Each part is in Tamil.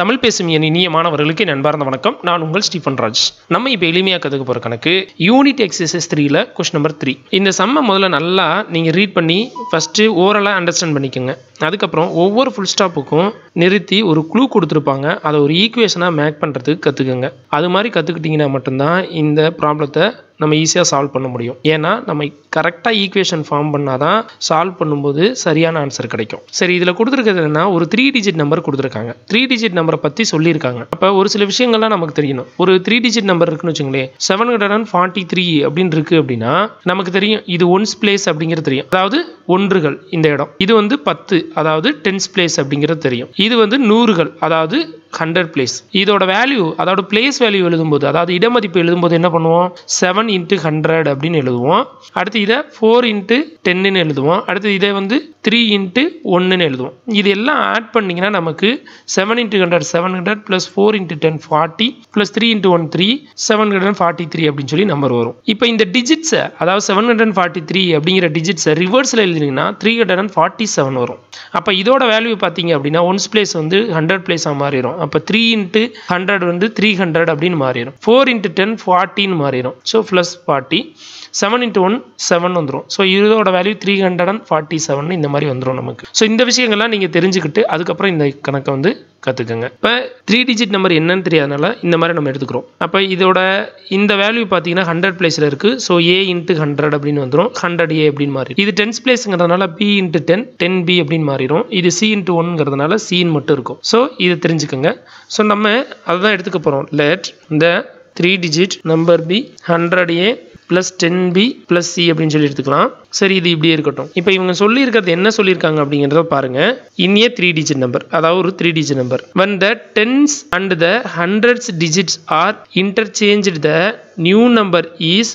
தமிழ் பேசும் என் இனிய மாணவர்களுக்கு என் அன்பார்ந்த வணக்கம் நான் உங்கள் ஸ்டீஃபன் ராஜ் நம்ம இப்போ எளிமையாக கற்றுக்க போகிற கணக்கு யூனிட் எக்ஸசைஸ் த்ரீல கொஸ்டின் நம்பர் த்ரீ இந்த சம்மை முதல்ல நல்லா நீங்கள் ரீட் பண்ணி ஃபஸ்ட்டு ஓரலாக அண்டர்ஸ்டாண்ட் பண்ணிக்கோங்க அதுக்கப்புறம் ஒவ்வொரு ஃபுல் ஸ்டாப்புக்கும் நிறுத்தி ஒரு க்ளூ கொடுத்துருப்பாங்க அதை ஒரு ஈக்குவேஷனாக மேக் பண்ணுறதுக்கு கற்றுக்குங்க அது மாதிரி கற்றுக்கிட்டிங்கன்னா மட்டும்தான் இந்த ப்ராப்ளத்தை நம்ம ஈஸியாக சால்வ் பண்ண முடியும் ஏன்னா நம்ம கரெக்டாக ஈக்குவேஷன் ஃபார்ம் பண்ணால் தான் சால்வ் பண்ணும்போது சரியான ஆன்சர் கிடைக்கும் சரி இதில் கொடுத்துருக்கிறது என்னன்னா ஒரு த்ரீ டிஜிட் நம்பர் கொடுத்துருக்காங்க த்ரீ டிஜிட் நம்பரை பற்றி சொல்லியிருக்காங்க அப்போ ஒரு சில விஷயங்கள்லாம் நமக்கு தெரியணும் ஒரு த்ரீ டிஜிட் நம்பர் இருக்குன்னு வச்சுங்களேன் seven hundred and forty three அப்படின்னு இருக்கு அப்படின்னா நமக்கு தெரியும் இது ஒன்ஸ் பிளேஸ் அப்படிங்கிறது தெரியும் அதாவது ஒன்றுகள் இந்த இடம் இது வந்து பத்து அதாவது டென்ஸ் பிளேஸ் அப்படிங்கிறது தெரியும் இது வந்து நூறுகள் அதாவது ஹண்ட்ரட் பிளேஸ் இதோட வேல்யூ அதாவது பிளேஸ் வேல்யூ எழுதும்போது அதாவது இடமதிப்பு எழுதும்போது என்ன பண்ணுவோம் செவன் இன்ட்டு ஹண்ட்ரட் அப்படின்னு எழுதுவோம் அடுத்து இதை ஃபோர் இன்ட்டு டென்னு எழுதுவோம் அடுத்து இதை வந்து த்ரீ இன்ட்டு ஒன்றுன்னு எழுதுவோம் இது எல்லாம் ஆட் பண்ணிங்கன்னா நமக்கு seven into hundred seven hundred plus four into ten forty plus three into one three seven hundred forty three அப்படின்னு சொல்லி நம்பர் வரும் இப்போ இந்த டிஜிட்ஸை அதாவது செவன் ஹண்ட்ரட் ஃபார்ட்டி த்ரீ அப்படிங்கிற டிஜிட்ஸை ரிவர்ஸில் எழுதினீங்கன்னா three hundred and forty seven வரும் அப்போ இதோட வேல்யூ பார்த்தீங்க அப்படின்னா ஒன்ஸ் பிளேஸ் வந்து ஹண்ட்ரட் பிளேஸாக மாறிடும் அப்போ த்ரீ இன்ட்டு ஹண்ட்ரட் வந்து த்ரீ ஹண்ட்ரட் அப்படின்னு மாறிடும் ஃபோர் இன்ட்டு டென் ஃபார்ட்டின்னு மாறிடும் so plus forty seven into one seven வந்துடும் ஸோ இதோட value three hundred and forty seven இந்த மாதிரி வந்துடும் நமக்கு ஸோ இந்த விஷயங்கள்லாம் நீங்கள் தெரிஞ்சுக்கிட்டு அதுக்கப்புறம் இந்த கணக்கை வந்து கற்றுக்குங்க இப்போ த்ரீ டிஜிட் நம்பர் என்னன்னு தெரியாதனால இந்த மாதிரி நம்ம எடுத்துக்கிறோம் அப்போ இதோட இந்த வேல்யூ பார்த்தீங்கன்னா ஹண்ட்ரட் பிளேஸில் இருக்குது ஸோ ஏ இன்ட்டு ஹண்ட்ரட் அப்படின்னு வந்துடும் ஹண்ட்ரட் ஏ அப்படின்னு மாறி இது டென்ஸ் பிளேஸுங்கிறதுனால b into ten ten b அப்படின்னு மாறிடும் இது சி இன்ட்டு ஒன்ங்கிறதுனால சின்னு மட்டும் இருக்கும் ஸோ இதை தெரிஞ்சுக்கோங்க ஸோ நம்ம அதுதான் எடுத்துக்க போகிறோம் லெட் இந்த three digit number b hundred ஏ plus ten B plus C அப்படின்னு சொல்லி எடுத்துக்கலாம் சரி இது இப்படியே இருக்கட்டும் இப்போ இவங்க சொல்லியிருக்கிறது என்ன சொல்லியிருக்காங்க அப்படிங்கிறத பாருங்க in a three digit number அதாவது ஒரு three digit number when the tens and the hundreds digits are interchanged the new number is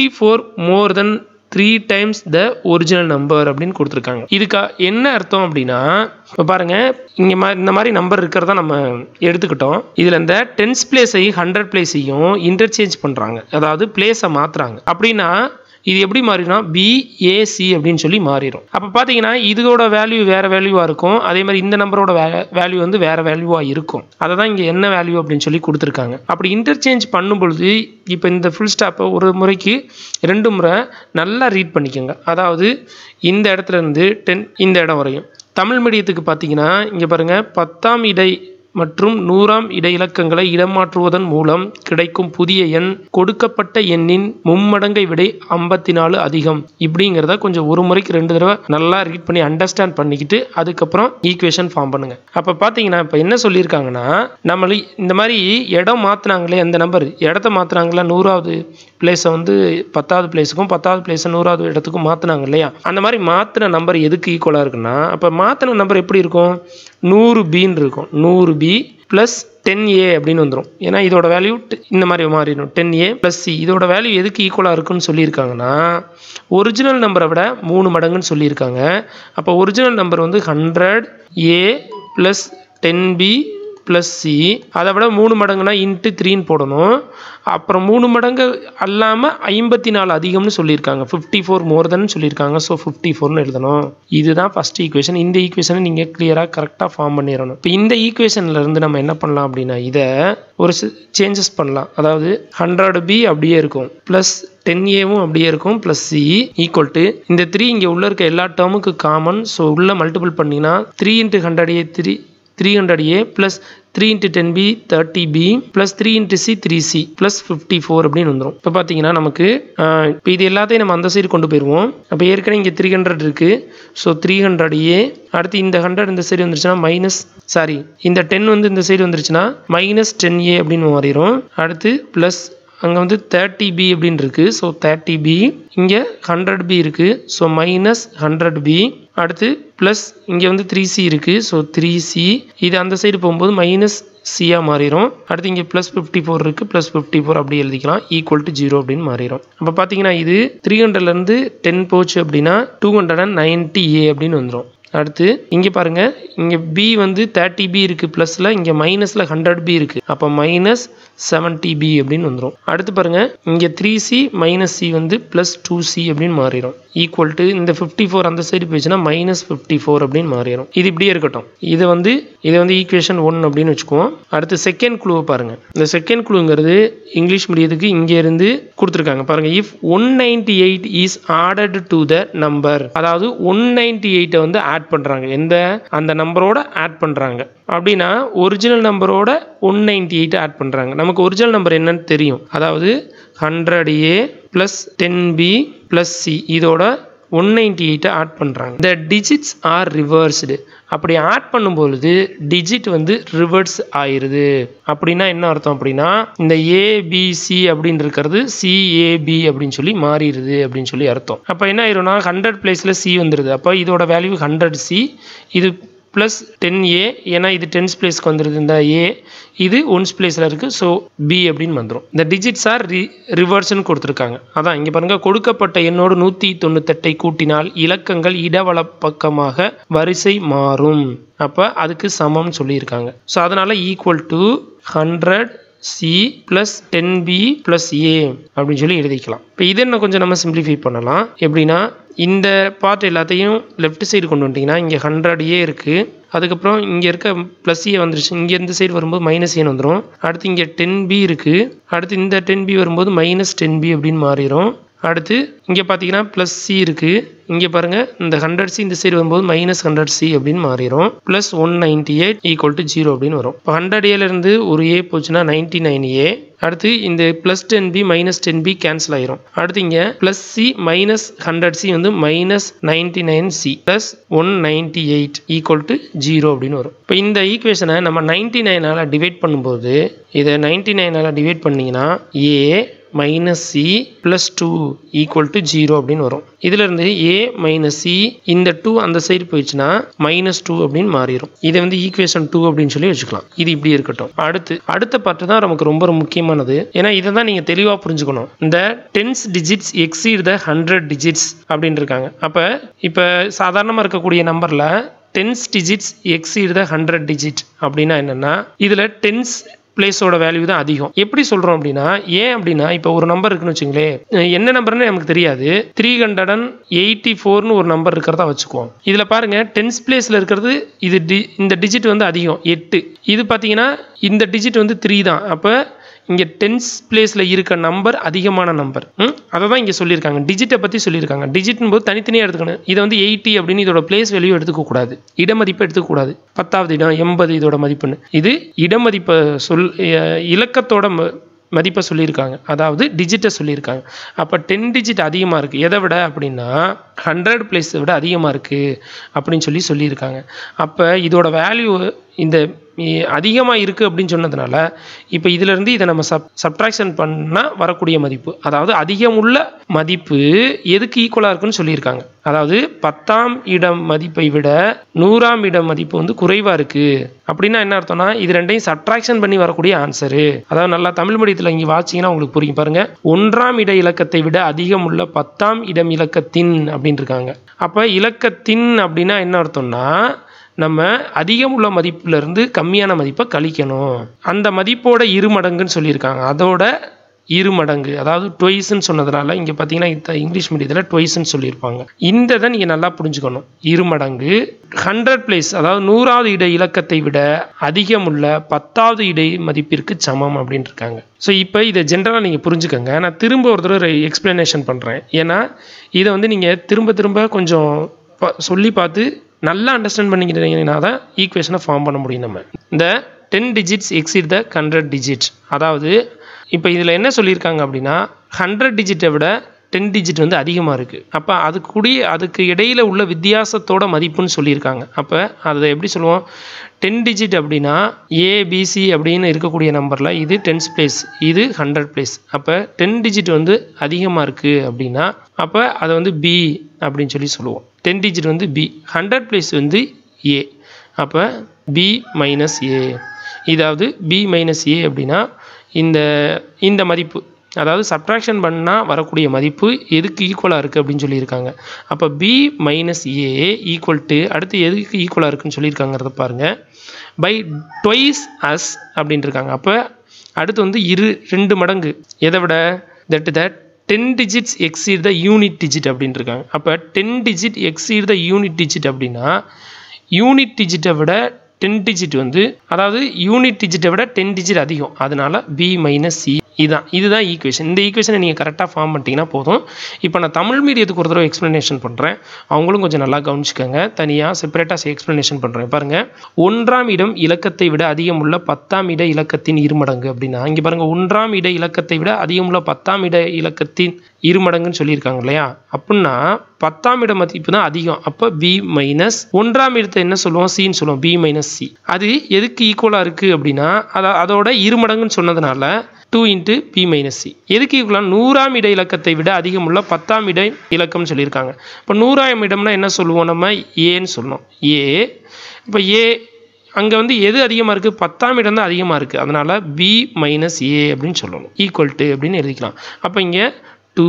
54 more than three times the original number அப்படின்னு கொடுத்துருக்காங்க இதுக்கு என்ன அர்த்தம் அப்படின்னா இப்போ பாருங்க இங்கே மாதிரி இந்த மாதிரி நம்பர் இருக்கிறத நம்ம எடுத்துக்கிட்டோம் இதில் இந்த டென்ஸ் பிளேஸையும் ஹண்ட்ரட் பிளேஸையும் இன்டர்சேஞ்ச் பண்ணுறாங்க அதாவது பிளேஸை மாற்றுறாங்க அப்படின்னா இது எப்படி மாறிடும் பிஏசி அப்படின்னு சொல்லி மாறிடும் அப்போ பார்த்தீங்கன்னா இதோட வேல்யூ வேறு வேல்யூவாக இருக்கும் அதே மாதிரி இந்த நம்பரோட வே வேல்யூ வந்து வேறு வேல்யூவாக இருக்கும் அதை தான் இங்கே என்ன வேல்யூ அப்படின்னு சொல்லி கொடுத்துருக்காங்க அப்படி இன்டர்சேஞ்ச் பண்ணும் பொழுது இப்போ இந்த ஃபுல் ஸ்டாப்பை ஒரு முறைக்கு ரெண்டு முறை நல்லா ரீட் பண்ணிக்கோங்க அதாவது இந்த இடத்துல இருந்து டென் இந்த இடம் வரையும் தமிழ் மீடியத்துக்கு பார்த்தீங்கன்னா இங்கே பாருங்கள் பத்தாம் இடை மற்றும் நூறாம் இடை இலக்கங்களை இடமாற்றுவதன் மூலம் கிடைக்கும் புதிய எண் கொடுக்கப்பட்ட எண்ணின் மும்மடங்கை விட ஐம்பத்தி நாலு அதிகம் இப்படிங்கிறத கொஞ்சம் ஒரு முறைக்கு ரெண்டு தடவை நல்லா ரீட் பண்ணி அண்டர்ஸ்டாண்ட் பண்ணிக்கிட்டு அதுக்கப்புறம் ஈக்குவேஷன் ஃபார்ம் பண்ணுங்க அப்போ பார்த்தீங்கன்னா இப்போ என்ன சொல்லியிருக்காங்கன்னா நம்மள இந்த மாதிரி இடம் மாற்றினாங்களே அந்த நம்பர் இடத்த மாற்றினாங்களா நூறாவது பிளேஸை வந்து பத்தாவது பிளேஸுக்கும் பத்தாவது பிளேஸை நூறாவது இடத்துக்கும் மாற்றினாங்க இல்லையா அந்த மாதிரி மாற்றின நம்பர் எதுக்கு ஈக்குவலாக இருக்குன்னா அப்போ மாற்றின நம்பர் எப்படி இருக்கும் நூறு பின்னு இருக்கும் நூறு பி ப்ளஸ் டென் ஏ அப்படின்னு வந்துடும் ஏன்னா இதோட வேல்யூ இந்த மாதிரி மாறிடும் டென் ஏ ப்ளஸ் சி இதோட வேல்யூ எதுக்கு ஈக்குவலாக இருக்குன்னு சொல்லியிருக்காங்கன்னா ஒரிஜினல் நம்பரை விட மூணு மடங்குன்னு சொல்லியிருக்காங்க அப்போ ஒரிஜினல் நம்பர் வந்து ஹண்ட்ரட் ஏ plus ten B plus c அதை விட மூணு மடங்குனா இன்ட்டு த்ரீன்னு போடணும் அப்புறம் மூணு மடங்கு அல்லாமல் ஐம்பத்தி நாலு அதிகம்னு சொல்லியிருக்காங்க ஃபிஃப்டி ஃபோர் மோர் தென் சொல்லியிருக்காங்க ஸோ ஃபிஃப்டி ஃபோர்னு எழுதணும் இதுதான் ஃபஸ்ட் ஈக்குவேஷன் இந்த ஈக்குவேஷனை நீங்கள் கிளியராக கரெக்டாக ஃபார்ம் பண்ணிடணும் இப்போ இந்த ஈக்குவேஷனில் இருந்து நம்ம என்ன பண்ணலாம் அப்படின்னா இதை ஒரு சேஞ்சஸ் பண்ணலாம் அதாவது ஹண்ட்ரட் பி அப்படியே இருக்கும் ப்ளஸ் டென் ஏவும் அப்படியே இருக்கும் ப்ளஸ் சி ஈக்குவல் டு இந்த த்ரீ இங்கே உள்ள இருக்க எல்லா டேர்முக்கு காமன் ஸோ உள்ள மல்டிபிள் பண்ணிங்கன்னா three into hundred a three three hundred A plus three into ten b thirty b plus three into c three c plus fifty four அப்படின்னு வந்துடும் இப்போ பார்த்தீங்கன்னா நமக்கு இப்போ இது எல்லாத்தையும் நம்ம அந்த சைடு கொண்டு போயிடுவோம் அப்போ ஏற்கனவே இங்கே த்ரீ ஹண்ட்ரட் இருக்குது ஸோ த்ரீ ஹண்ட்ரட் ஏ அடுத்து இந்த ஹண்ட்ரட் இந்த சைடு வந்துருச்சுன்னா மைனஸ் சாரி இந்த டென் வந்து இந்த சைடு வந்துருச்சுன்னா மைனஸ் டென் ஏ அப்படின்னு மாறிடும் அடுத்து ப்ளஸ் அங்கே வந்து தேர்ட்டி பி அப்படின்னு இருக்குது ஸோ தேர்ட்டி பி இங்கே ஹண்ட்ரட் பி இருக்குது ஸோ மைனஸ் ஹண்ட்ரட் பி அடுத்து ப்ளஸ் இங்கே வந்து த்ரீ சி இருக்குது ஸோ த்ரீ சி இது அந்த சைடு போகும்போது மைனஸ் சியாக மாறிடும் அடுத்து இங்கே ப்ளஸ் ஃபிஃப்டி ஃபோர் இருக்குது ப்ளஸ் ஃபிஃப்டி ஃபோர் அப்படி எழுதிக்கலாம் ஈக்குவல் டு ஜீரோ அப்படின்னு மாறிடும் அப்போ பார்த்தீங்கன்னா இது த்ரீ ஹண்ட்ரட்லேருந்து டென் போச்சு அப்படின்னா two hundred and ninety a அப்படின்னு வந்துடும் அடுத்து இங்கே பாருங்கள் இங்கே பி வந்து தேர்ட்டி பி இருக்குது ப்ளஸில் இங்கே மைனஸில் ஹண்ட்ரட் பி இருக்குது அப்போ மைனஸ் செவன்ட்டி பி அப்படின்னு வந்துடும் அடுத்து பாருங்கள் இங்கே த்ரீ சி மைனஸ் சி வந்து ப்ளஸ் டூ சி அப்படின்னு மாறிடும் ஈக்குவல் டு இந்த ஃபிஃப்டி ஃபோர் அந்த சைடு போயிடுச்சுன்னா மைனஸ் ஃபிஃப்டி ஃபோர் அப்படின்னு மாறிடும் இது இப்படியே இருக்கட்டும் இது வந்து இதை வந்து ஈக்குவேஷன் ஒன் அப்படின்னு வச்சுக்குவோம் அடுத்து செகண்ட் குழுவை பாருங்கள் இந்த செகண்ட் குழுங்கிறது இங்கிலீஷ் மீடியத்துக்கு இங்கே இருந்து கொடுத்துருக்காங்க பாருங்கள் if one ninety eight is ordered to the number அதாவது ஒன் நைன்டி எயிட்டை வந்து ஆட் பண்ணுறாங்க எந்த அந்த நம்பரோட ஆட் பண்ணுறாங்க அப்படின்னா ஒரிஜினல் நம்பரோட ஒன் நைன்டி எயிட் ஆட் பண்ணுறாங்க நமக்கு ஒரிஜினல் நம்பர் என்னன்னு தெரியும் அதாவது ஹண்ட்ரட் ஏ plus ten B plus c இதோட ஒன் நைன்டி எயிட்டை ஆட் பண்ணுறாங்க த டிஜிட்ஸ் ஆர் ரிவர்ஸ்டு அப்படி ஆட் பண்ணும்பொழுது டிஜிட் வந்து ரிவர்ஸ் ஆயிருது அப்படின்னா என்ன அர்த்தம் அப்படின்னா இந்த ஏபிசி அப்படின்னு இருக்கிறது சிஏபி அப்படின்னு சொல்லி மாறிடுது அப்படின்னு சொல்லி அர்த்தம் அப்போ என்ன ஆயிரும்னா ஹண்ட்ரட் பிளேஸில் சி வந்துடுது அப்போ இதோட வேல்யூ ஹண்ட்ரட் சி இது ப்ளஸ் டென் ஏ ஏன்னா இது டென்ஸ் பிளேஸ்க்கு வந்துடுது இந்த ஏ இது ஒன்ஸ் பிளேஸில் இருக்குது ஸோ பி அப்படின்னு வந்துடும் இந்த டிஜிட்ஸ் ஆர் ரி ரிவர்ஸ்னு கொடுத்துருக்காங்க அதான் இங்கே பாருங்கள் கொடுக்கப்பட்ட எண்ணோடு நூற்றி தொண்ணூத்தெட்டை கூட்டினால் இலக்கங்கள் இடவல பக்கமாக வரிசை மாறும் அப்போ அதுக்கு சமம்னு சொல்லியிருக்காங்க ஸோ அதனால் equal to hundred c plus ten B plus a அப்படின்னு சொல்லி எழுதிக்கலாம் இப்போ இது என்ன கொஞ்சம் நம்ம சிம்பிளிஃபை பண்ணலாம் எப்படின்னா இந்த பார்ட் எல்லாத்தையும் லெஃப்ட் சைடு கொண்டு வந்துட்டிங்கன்னா இங்கே ஹண்ட்ரட் ஏ இருக்குது அதுக்கப்புறம் இங்கே இருக்க ப்ளஸ் ஏ வந்துருச்சு இங்கே இந்த சைடு வரும்போது மைனஸ் ஏன்னு வந்துடும் அடுத்து இங்கே டென் பி இருக்குது அடுத்து இந்த டென் பி வரும்போது மைனஸ் டென் பி அப்படின்னு மாறிடும் அடுத்து இங்கே பார்த்தீங்கன்னா ப்ளஸ் சி இருக்குது இங்கே பாருங்கள் இந்த ஹண்ட்ரட் சி இந்த சைடு வரும்போது மைனஸ் ஹண்ட்ரட் சி அப்படின்னு மாறிடும் plus one ninety eight equal to zero அப்படின்னு வரும் இப்போ ஹண்ட்ரட் ஏலேருந்து ஒரு ஏ போச்சுன்னா நைன்டி நைன் ஏ அடுத்து இந்த plus ten b minus ten b cancel ஆயிரும் அடுத்து இங்கே plus c minus hundred c வந்து minus ninety nine c plus one ninety eight equal to zero அப்படின்னு வரும் இப்போ இந்த ஈக்குவேஷனை நம்ம நைன்டி நைனால் டிவைட் பண்ணும்போது இதை நைன்டி நைனால் டிவைட் பண்ணிங்கன்னா a minus c plus two equal to zero அப்படின்னு வரும் இதிலிருந்து ஏ மைனஸ் சி இந்த டூ அந்த சைடு போயிடுச்சுன்னா மைனஸ் டூ அப்படின்னு மாறிடும் இதை வந்து ஈக்குவேஷன் டூ அப்படின்னு சொல்லி வச்சுக்கலாம் இது இப்படி இருக்கட்டும் அடுத்து அடுத்த பாட்டு தான் நமக்கு ரொம்ப ரொம்ப முக்கியமானது ஏன்னா இதை தான் நீங்கள் தெளிவாக புரிஞ்சுக்கணும் இந்த tens digits exceed the hundred digits அப்படின்னு இருக்காங்க அப்போ இப்போ சாதாரணமாக இருக்கக்கூடிய நம்பரில் tens digits exceed the hundred digit அப்படின்னா என்னென்னா இதில் டென்ஸ் பிளேஸோட வேல்யூ தான் அதிகம் எப்படி சொல்கிறோம் அப்படின்னா ஏன் அப்படின்னா இப்போ ஒரு நம்பர் இருக்குன்னு வச்சுங்களேன் என்ன நம்பர்னு நமக்கு தெரியாது த்ரீ ஹண்ட்ரட் அண்ட் எயிட்டி ஃபோர்னு ஒரு நம்பர் இருக்கிறதா வச்சுக்குவோம் இதில் பாருங்க டென்ஸ் பிளேஸில் இருக்கிறது இது டி இந்த டிஜிட் வந்து அதிகம் எட்டு இது பார்த்தீங்கன்னா இந்த டிஜிட் வந்து த்ரீ தான் அப்போ இங்கே டென்ஸ் பிளேஸில் இருக்க நம்பர் அதிகமான நம்பர் அதை தான் இங்கே சொல்லியிருக்காங்க டிஜிட்டை பற்றி சொல்லியிருக்காங்க டிஜிட்னு போது தனித்தனியாக எடுத்துக்கணும் இதை வந்து எயிட்டி அப்படின்னு இதோட பிளேஸ் வேல்யூ எடுத்துக்கக்கூடாது இடமதிப்பு எடுத்துக்கக்கூடாது பத்தாவது இடம் எண்பது இதோட மதிப்புன்னு இது இடமதிப்பை சொல் இலக்கத்தோட ம மதிப்பை சொல்லியிருக்காங்க அதாவது டிஜிட்டை சொல்லியிருக்காங்க அப்போ டென் டிஜிட் அதிகமாக இருக்குது எதை விட அப்படின்னா ஹண்ட்ரட் பிளேஸை விட அதிகமாக இருக்குது அப்படின்னு சொல்லி சொல்லியிருக்காங்க அப்போ இதோட வேல்யூ இந்த அதிகமாக இருக்குது அப்படின்னு சொன்னதுனால இப்போ இதிலேருந்து இதை நம்ம சப் சப்ட்ராக்ஷன் பண்ணால் வரக்கூடிய மதிப்பு அதாவது அதிகமுள்ள மதிப்பு எதுக்கு ஈக்குவலாக இருக்குன்னு சொல்லியிருக்காங்க அதாவது பத்தாம் இடம் மதிப்பை விட நூறாம் இடம் மதிப்பு வந்து குறைவாக இருக்குது அப்படின்னா என்ன அர்த்தம்னா இது ரெண்டையும் சப்ட்ராக்ஷன் பண்ணி வரக்கூடிய ஆன்சரு அதாவது நல்லா தமிழ் மீடியத்தில் இங்கே வாட்சிங்கன்னா உங்களுக்கு புரியும் பாருங்க ஒன்றாம் இட இலக்கத்தை விட அதிகம் உள்ள பத்தாம் இடம் இலக்கத்தின் அப்படின்னு இருக்காங்க அப்போ இலக்கத்தின் அப்படின்னா என்ன அர்த்தம்னா நம்ம அதிகம் உள்ள மதிப்புலேருந்து கம்மியான மதிப்பை கழிக்கணும் அந்த மதிப்போட இரு மடங்குன்னு சொல்லியிருக்காங்க அதோட இரு மடங்கு அதாவது டொய்ஸ்ன்னு சொன்னதுனால இங்கே பார்த்தீங்கன்னா இந்த இங்கிலீஷ் மீடியத்தில் டொய்ஸ்ன்னு சொல்லியிருப்பாங்க இந்த இதை நீங்கள் நல்லா புரிஞ்சுக்கணும் இரு மடங்கு ஹண்ட்ரட் பிளேஸ் அதாவது நூறாவது இடை இலக்கத்தை விட அதிகமுள்ள பத்தாவது இடை மதிப்பிற்கு சமம் அப்படின்னு இருக்காங்க ஸோ இப்போ இதை ஜென்ரலாக நீங்கள் புரிஞ்சுக்கோங்க நான் திரும்ப ஒரு தடவை எக்ஸ்ப்ளனேஷன் பண்ணுறேன் ஏன்னா இதை வந்து நீங்கள் திரும்ப திரும்ப கொஞ்சம் சொல்லி பார்த்து நல்லா அண்டர்ஸ்டாண்ட் பண்ணிக்கிட்டீங்கன்னா தான் ஈக்குவேஷனை ஃபார்ம் பண்ண முடியும் நம்ம இந்த ten digits exceed the hundred digit அதாவது இப்போ இதில் என்ன சொல்லியிருக்காங்க அப்படின்னா ஹண்ட்ரட் டிஜிட்டை விட டென் டிஜிட் வந்து அதிகமாக இருக்குது அப்போ அதுக்கு கூடிய அதுக்கு இடையில் உள்ள வித்தியாசத்தோட மதிப்புன்னு சொல்லியிருக்காங்க அப்போ அதை எப்படி சொல்லுவோம் டென் டிஜிட் அப்படின்னா ஏபிசி அப்படின்னு இருக்கக்கூடிய நம்பரில் இது டென்ஸ் பிளேஸ் இது ஹண்ட்ரட் பிளேஸ் அப்போ டென் டிஜிட் வந்து அதிகமாக இருக்குது அப்படின்னா அப்போ அதை வந்து பி அப்படின்னு சொல்லி சொல்லுவோம் டென் டிஜிட் வந்து பி ஹண்ட்ரட் பிளேஸ் வந்து ஏ அப்போ பி மைனஸ் ஏ இதாவது பி மைனஸ் ஏ அப்படின்னா இந்த இந்த மதிப்பு அதாவது சப்ட்ராக்ஷன் பண்ணால் வரக்கூடிய மதிப்பு எதுக்கு ஈக்குவலாக இருக்குது அப்படின்னு சொல்லியிருக்காங்க அப்போ b minus a equal to அடுத்து எதுக்கு ஈக்குவலாக இருக்குன்னு சொல்லியிருக்காங்கிறத பாருங்கள் பை ட்வைஸ் அஸ் அப்படின்ட்டு இருக்காங்க அப்போ அடுத்து வந்து இரு ரெண்டு மடங்கு எதை விட that that ten digits exceed the unit digit அப்படின்னு இருக்காங்க அப்போ ten digit exceed the unit digit அப்படின்னா யூனிட் டிஜிட்டை விட டென் டிஜிட் வந்து அதாவது யூனிட் டிஜிட்டை விட டென் டிஜிட் அதிகம் அதனால பி மைனஸ் சி இதுதான் இதுதான் ஈக்குவேஷன் இந்த ஈக்குவேஷனை நீங்கள் கரெக்டாக ஃபார்ம் பண்ணிட்டீங்கன்னா போதும் இப்போ நான் தமிழ் மீடியத்துக்கு ஒரு தடவை எக்ஸ்ப்ளனேஷன் பண்ணுறேன் அவங்களும் கொஞ்சம் நல்லா கவனிச்சுக்கோங்க தனியாக செப்பரேட்டாக எக்ஸ்ப்ளனேஷன் பண்ணுறேன் பாருங்கள் ஒன்றாம் இடம் இலக்கத்தை விட அதிகமுள்ள பத்தாம் இட இலக்கத்தின் இருமடங்கு அப்படின்னா இங்கே பாருங்கள் ஒன்றாம் இட இலக்கத்தை விட அதிகமுள்ள பத்தாம் இட இலக்கத்தின் இருமடங்குன்னு சொல்லியிருக்காங்க இல்லையா அப்படின்னா பத்தாம் இட மதிப்பு தான் அதிகம் அப்போ பி மைனஸ் ஒன்றாம் இடத்தை என்ன சொல்லுவோம் சின்னு சொல்லுவோம் பி மைனஸ் சி அது எதுக்கு ஈக்குவலாக இருக்குது அப்படின்னா அதை அதோட இருமடங்குன்னு சொன்னதுனால two into b minus c எதுக்கு ஈக்குவலாக நூறாம் இட இலக்கத்தை விட அதிகமுள்ள பத்தாம் இட இலக்கம்னு சொல்லியிருக்காங்க இப்போ நூறாம் இடம்னா என்ன சொல்லுவோம் நம்ம ஏன்னு சொல்லணும் ஏ இப்போ ஏ அங்கே வந்து எது அதிகமாக இருக்குது பத்தாம் இடம் தான் அதிகமாக இருக்குது அதனால் பி மைனஸ் ஏ அப்படின்னு சொல்லணும் ஈக்குவல் டு அப்படின்னு எழுதிக்கலாம் அப்போ இங்கே two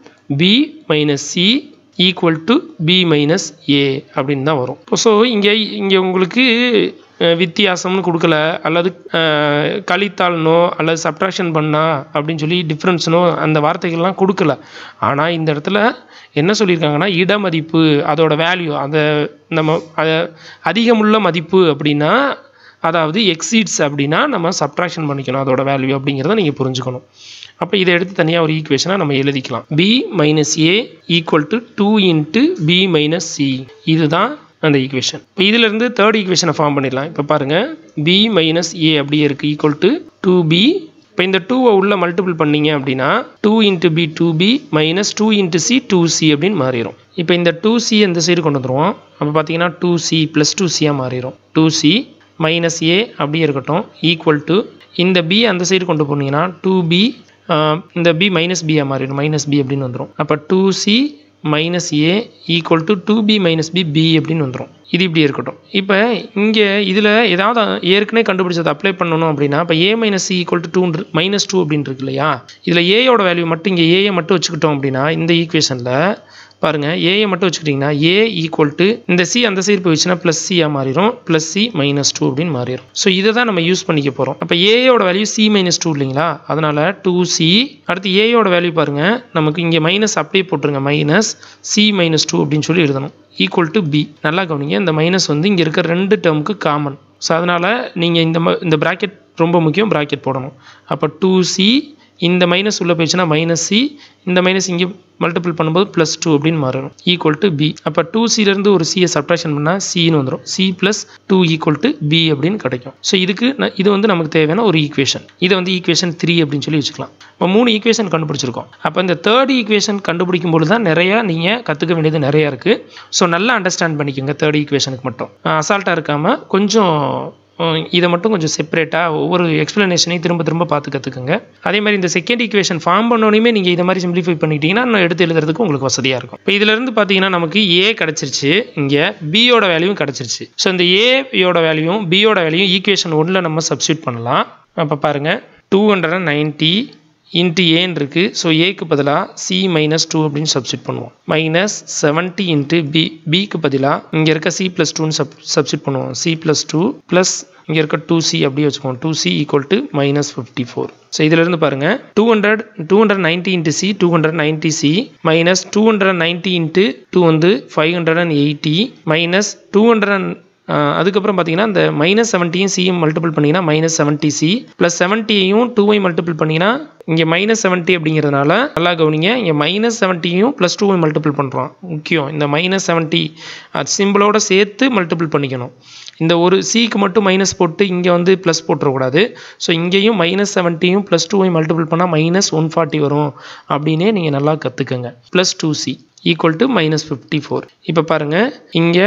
b minus c equal to b minus a அப்படின்னு தான் வரும் ஸோ இங்கே இங்கே உங்களுக்கு அஹ், வித்தியாசம்னு கொடுக்கல அல்லது அஹ், கழித்தால்னோ அல்லது சப்ட்ராக்ஷன் பண்ணா அப்படின்னு சொல்லி டிஃப்ரென்ஸ்னோ அந்த வார்த்தைகள்லாம் கொடுக்கல ஆனால் இந்த இடத்துல என்ன சொல்லியிருக்காங்கன்னா இட மதிப்பு அதோட வேல்யூ அதை நம்ம அதை அதிகமுள்ள மதிப்பு அப்படின்னா அதாவது எக்ஸீட்ஸ் அப்படின்னா நம்ம சப்ட்ராக்ஷன் பண்ணிக்கணும் அதோட வேல்யூ அப்படிங்கிறத நீங்கள் புரிஞ்சுக்கணும் அப்போ இதை எடுத்து தனியாக ஒரு ஈக்குவேஷனாக நம்ம எழுதிக்கலாம் b minus a equal to two into b minus c இதுதான் அந்த ஈக்குவேஷன் இப்போ இதிலேருந்து தேர்ட் ஈக்குவேஷனை ஃபார்ம் பண்ணிடலாம் இப்போ பாருங்கள் பி மைனஸ் ஏ அப்படியே இருக்குது ஈக்குவல் டு டூ பி இப்போ இந்த டூவை உள்ள மல்டிபிள் பண்ணீங்க அப்படின்னா two into b two b minus two into c two c அப்படின்னு மாறிடும் இப்போ இந்த டூ சி இந்த சைடு கொண்டு வந்துருவோம் அப்போ பார்த்தீங்கன்னா டூ சி ப்ளஸ் டூ சியாக மாறிடும் டூ சி மைனஸ் ஏ அப்படியே இருக்கட்டும் ஈக்குவல் டு இந்த பி அந்த சைடு கொண்டு போனீங்கன்னா டூ பி இந்த பி மைனஸ் பியாக மாறிடும் மைனஸ் பி அப்படின்னு வந்துடும் அப்போ two c minus a equal to two b minus b b அப்படின்னு வந்துடும் இது இப்படி இருக்கட்டும் இப்போ இங்கே இதில் ஏதாவது ஏற்கனவே கண்டுபிடிச்சதை அப்ளை பண்ணணும் அப்படின்னா இப்போ a minus c equal to two minus two அப்படின்னு இருக்கு இல்லையா இதில் ஏயோட வேல்யூ மட்டும் இங்கே ஏயை மட்டும் வச்சுக்கிட்டோம் அப்படின்னா இந்த ஈக்குவேஷனில் பாருங்கள் ஏயை மட்டும் வச்சுக்கிட்டிங்கன்னா ஏ ஈக்குவல் டு இந்த சி அந்த சைடு போயிடுச்சுன்னா ப்ளஸ் சியாக மாறிடும் ப்ளஸ் சி மைனஸ் டூ அப்படின்னு மாறிடும் ஸோ இதை தான் நம்ம யூஸ் பண்ணிக்க போகிறோம் அப்போ ஏயோட வேல்யூ சி மைனஸ் டூ இல்லைங்களா அதனால் டூ சி அடுத்து ஏயோட வேல்யூ பாருங்கள் நமக்கு இங்கே மைனஸ் அப்படியே போட்டுருங்க மைனஸ் சி மைனஸ் டூ அப்படின்னு சொல்லி எழுதணும் ஈக்குவல் டு பி நல்லா கவனிங்க இந்த மைனஸ் வந்து இங்கே இருக்கிற ரெண்டு டேர்முக்கு காமன் ஸோ அதனால் நீங்கள் இந்த ம- இந்த ப்ராக்கெட் ரொம்ப முக்கியம் ப்ராக்கெட் போடணும் அப்போ டூ சி இந்த மைனஸ் உள்ள போயிடுச்சுன்னா மைனஸ் சி இந்த மைனஸ் இங்கே மல்டிபிள் பண்ணும்போது ப்ளஸ் டூ அப்படின்னு மாறணும் ஈக்குவல் டு பி அப்போ டூ சிலேருந்து ஒரு சியை சப்ட்ராக்ஷன் பண்ணால் சின்னு வந்துடும் c plus two equal to b அப்படின்னு கிடைக்கும் ஸோ இதுக்கு ந- இது வந்து நமக்கு தேவையான ஒரு ஈக்குவேஷன் இதை வந்து ஈக்குவேஷன் த்ரீ அப்படின்னு சொல்லி வச்சுக்கலாம் இப்போ மூணு ஈக்குவேஷன் கண்டுபிடிச்சிருக்கோம் அப்போ இந்த தேர்ட் ஈக்குவேஷன் கண்டுபிடிக்கும் பொழுது தான் நிறையா நீங்கள் கற்றுக்க வேண்டியது நிறையா இருக்குது ஸோ நல்லா அண்டர்ஸ்டாண்ட் பண்ணிக்கோங்க தேர்ட் ஈக்குவேஷனுக்கு மட்டும் அசால்ட்டாக இருக்காமல் கொஞ்சம் அஹ் இதை மட்டும் கொஞ்சம் செப்பரேட்டாக ஒவ்வொரு எக்ஸ்ப்ளனேஷனையும் திரும்ப திரும்ப பார்த்து கற்றுக்குங்க அதே மாதிரி இந்த செகண்ட் ஈக்குவேஷன் ஃபார்ம் பண்ணோன்னே நீங்கள் இதை மாதிரி சிம்பிளிஃபை பண்ணிட்டீங்கன்னா நான் எடுத்து எழுதுறதுக்கு உங்களுக்கு வசதியாக இருக்கும் இப்போ இதிலிருந்து பார்த்தீங்கன்னா நமக்கு ஏ கிடச்சிருச்சு இங்கே பியோட வேல்யூவும் கிடச்சிருச்சு ஸோ இந்த ஏயோட வேல்யூவும் பியோட வேல்யூவும் ஈக்குவேஷன் ஒன்றில் நம்ம சப்ஸ்டியூட் பண்ணலாம் அப்போ பாருங்கள் two hundred and ninety into ஏன்னு இருக்குது ஸோ ஏக்கு பதிலாக சி மைனஸ் டூ அப்படின்னு சப்ஸ்டியூட் பண்ணுவோம் மைனஸ் செவன்ட்டி இன்ட்டு பி பிக்கு பதிலாக இங்கே இருக்க சி ப்ளஸ் டூன்னு சப் சப்ஸ்டியூட் பண்ணுவோம் சி ப்ளஸ் டூ ப்ளஸ் இங்கே இருக்க டூ சி அப்படியே வச்சுக்குவோம் two c equal to minus fifty four so இதிலிருந்து பாருங்கள் two hundred two hundred ninety into c two hundred ninety c minus two hundred ninety into two வந்து five hundred and eighty minus two hundred and ah அதுக்கப்புறம் பார்த்தீங்கன்னா இந்த மைனஸ் செவன்ட்டியும் சியும் மல்டிபிள் பண்ணிங்கன்னா மைனஸ் செவன்ட்டி சி ப்ளஸ் செவன்ட்டியையும் டூவையும் மல்டிபிள் பண்ணிங்கன்னா இங்கே மைனஸ் செவன்ட்டி அப்படிங்கிறதுனால நல்லா கவனிங்க இங்கே மைனஸ் செவன்ட்டியும் ப்ளஸ் டூவையும் மல்டிபிள் பண்ணுறோம் முக்கியம் இந்த மைனஸ் செவன்ட்டி சிம்பிளோட சேர்த்து மல்டிபிள் பண்ணிக்கணும் இந்த ஒரு சிக்கு மட்டும் மைனஸ் போட்டு இங்கே வந்து ப்ளஸ் போட்டுறக்கூடாது ஸோ இங்கேயும் மைனஸ் செவன்ட்டியும் ப்ளஸ் டூவையும் மல்டிபிள் பண்ணால் மைனஸ் ஒன் ஃபார்ட்டி வரும் அப்படின்னே நீங்கள் நல்லா கற்றுக்கங்க plus two c equal to minus fifty four இப்போ பாருங்கள் இங்கே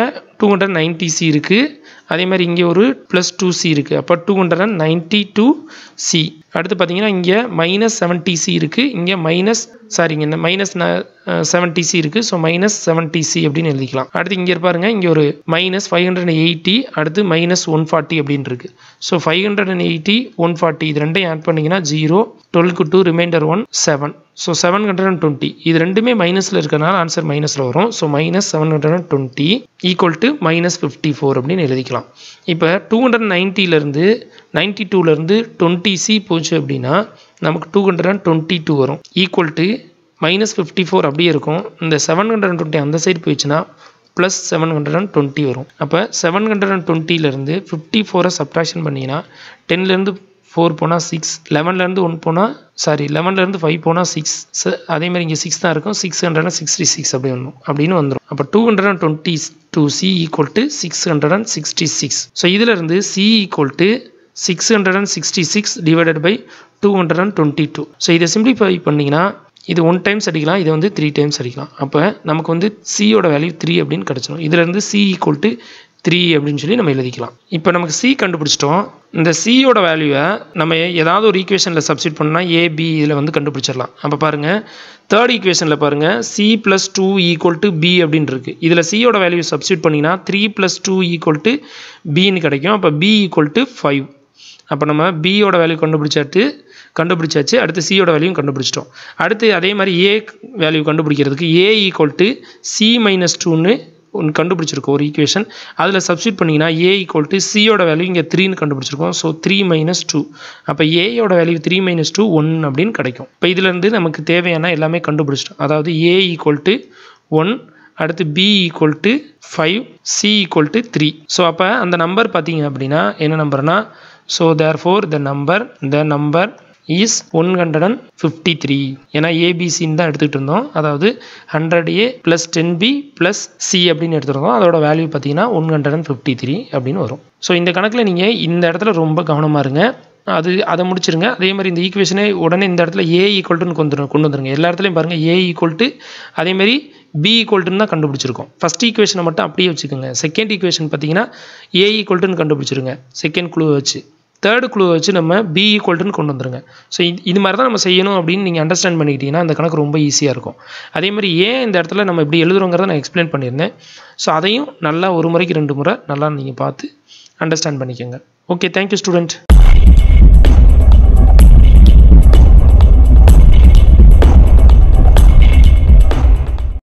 டூ ஹண்ட்ரட் நைன்ட்டி சி இருக்குது அதே மாதிரி இங்கே ஒரு ப்ளஸ் டூ சி இருக்குது அப்போ two hundred and ninety two c அடுத்து பார்த்தீங்கன்னா இங்கே மைனஸ் செவன்ட்டி சி இருக்குது இங்கே மைனஸ் சாரிங்க இந்த மைனஸ் செவன்ட்டி சி இருக்குது ஸோ மைனஸ் செவன்ட்டி சி அப்படின்னு எழுதிக்கலாம் அடுத்து இங்கே பாருங்க இங்கே ஒரு minus five hundred and eighty அடுத்து மைனஸ் ஒன் ஃபார்ட்டி அப்படின்னு இருக்கு so five hundred and eighty one forty இது ரெண்டையும் ஆட் பண்ணிங்கன்னா ஜீரோ டுவெல்க்கு two remainder one seven so seven hundred and twenty இது ரெண்டுமே மைனஸில் இருக்கிறனால ஆன்சர் மைனஸில் வரும் so minus seven hundred and twenty equal to minus fifty four அப்படின்னு எழுதிக்கலாம் இப்போ டூ ஹண்ட்ரட் நைன்ட்டிலேருந்து நைன்ட்டி டூலேருந்து டுவெண்ட்டி சி போச்சு அப்படின்னா நமக்கு two hundred and twenty two வரும் equal to minus fifty four அப்படியே இருக்கும் இந்த செவன் ஹண்ட்ரட் அண்ட் டுவெண்ட்டி அந்த சைடு போயிடுச்சுன்னா plus seven hundred and twenty வரும் அப்போ செவன் ஹண்ட்ரட் அண்ட் டுவெண்ட்டிலேருந்து ஃபிஃப்டி ஃபோரை சப்ட்ராக்ஷன் பண்ணிங்கன்னா டென்லேருந்து ஃபோர் போனால் சிக்ஸ் லெவன்லேருந்து ஒன் போனால் சாரி லெவன்லேருந்து ஃபைவ் போனால் சிக்ஸ் அதே மாதிரி இங்கே சிக்ஸ் தான் இருக்கும் six hundred and sixty six அப்படி வரும் அப்படின்னு வந்துடும் அப்போ two hundred and twenty two c equal to six hundred and sixty six so இதிலிருந்து c equal to six hundred and sixty six divided by two hundred and twenty two so இதை சிம்பிளிஃபை பண்ணிங்கன்னா இது ஒன் டைம்ஸ் அடிக்கலாம் இது வந்து த்ரீ டைம்ஸ் அடிக்கலாம் அப்போ நமக்கு வந்து சியோட வேல்யூ த்ரீ அப்படின்னு கிடச்சிடும் இதுலேருந்து சி ஈக்குவல் டு த்ரீ அப்படின்னு சொல்லி நம்ம எழுதிக்கலாம் இப்போ நமக்கு சி கண்டுபிடிச்சிட்டோம் இந்த சியோட வேல்யூவை நம்ம ஏதாவது ஒரு ஈக்குவேஷனில் சப்ஸ்டிட் பண்ணால் ஏபி இதில் வந்து கண்டுபிடிச்சிடலாம் அப்போ பாருங்கள் தேர்ட் ஈக்குவேஷனில் பாருங்கள் c plus two equal to b அப்படின்னு இருக்குது இதில் சியோட வேல்யூ சப்ஸ்டிட் பண்ணிங்கன்னா three plus two equal to பின்னு கிடைக்கும் அப்போ பி ஈக்குவல் டு ஃபைவ் அப்போ நம்ம பியோட வேல்யூ கண்டுபிடிச்சாட்டு கண்டுபிடிச்சாச்சு அடுத்து சியோட வேல்யூ கண்டுபிடிச்சிட்டோம் அடுத்து அதே மாதிரி ஏ வேல்யூ கண்டுபிடிக்கிறதுக்கு A equal to C minus டூன்னு ஒன்று கண்டுபிடிச்சிருக்கோம் ஒரு ஈக்குவேஷன் அதில் சப்ஸ்டியூட் பண்ணிங்கன்னா ஏ ஈக்குவல் டு சியோட வேல்யூ இங்கே த்ரீன்னு கண்டுபிடிச்சிருக்கோம் ஸோ த்ரீ மைனஸ் டூ அப்போ ஏயோட value three minus two one அப்படின்னு கிடைக்கும் இப்போ இதுலேருந்து நமக்கு தேவையான எல்லாமே கண்டுபிடிச்சிட்டோம் அதாவது ஏ ஈக்குவல் டு ஒன் அடுத்து B equal to five C equal to three so அப்போ அந்த நம்பர் பார்த்தீங்க அப்படின்னா என்ன நம்பர்னா so therefore the number the number is one hundred and fifty three ஏன்னா ஏபிசின்னு தான் எடுத்துகிட்டு இருந்தோம் அதாவது ஹண்ட்ரட் ஏ plus ten B plus C அப்படின்னு எடுத்துருந்தோம் அதோட வேல்யூ பார்த்தீங்கன்னா one hundred and fifty three அப்படின்னு வரும் ஸோ இந்த கணக்கில் நீங்கள் இந்த இடத்துல ரொம்ப கவனமாக இருங்க அது அதை முடிச்சிருங்க அதே மாதிரி இந்த ஈக்குவேஷனே உடனே இந்த இடத்துல ஏ ஈக்குவல்ட்டுன்னு கொண்டு கொண்டு வந்துருங்க எல்லா இடத்துலையும் பாருங்கள் ஏ ஈக்குவல் டு அதேமாதிரி பி ஈக்குவல்ட்டுன்னு தான் கண்டுபிடிச்சிருக்கோம் ஃபஸ்ட் ஈக்குவேஷனை மட்டும் அப்படியே வச்சுக்கோங்க செகண்ட் ஈக்குவேஷன் பார்த்தீங்கன்னா ஏ ஈக்குவல்ட்டுன்னு கண்டுபிடிச்சிருங்க செகண்ட் குழு வச்சு தேர்டு குழுவை வச்சு நம்ம பி ஈக்குவல்ட்டுன்னு கொண்டு வந்துருங்க ஸோ இது இது மாதிரி தான் நம்ம செய்யணும் அப்படின்னு நீங்கள் அண்டர்ஸ்டாண்ட் பண்ணிக்கிட்டீங்கன்னா அந்த கணக்கு ரொம்ப ஈஸியாக இருக்கும் அதே மாதிரி ஏன் இந்த இடத்துல நம்ம இப்படி எழுதுறோங்கிறத நான் எக்ஸ்பிளைன் பண்ணியிருந்தேன் ஸோ அதையும் நல்லா ஒரு முறைக்கு ரெண்டு முறை நல்லா நீங்கள் பார்த்து அண்டர்ஸ்டாண்ட் பண்ணிக்கோங்க ஓகே தேங்க்யூ ஸ்டூடெண்ட்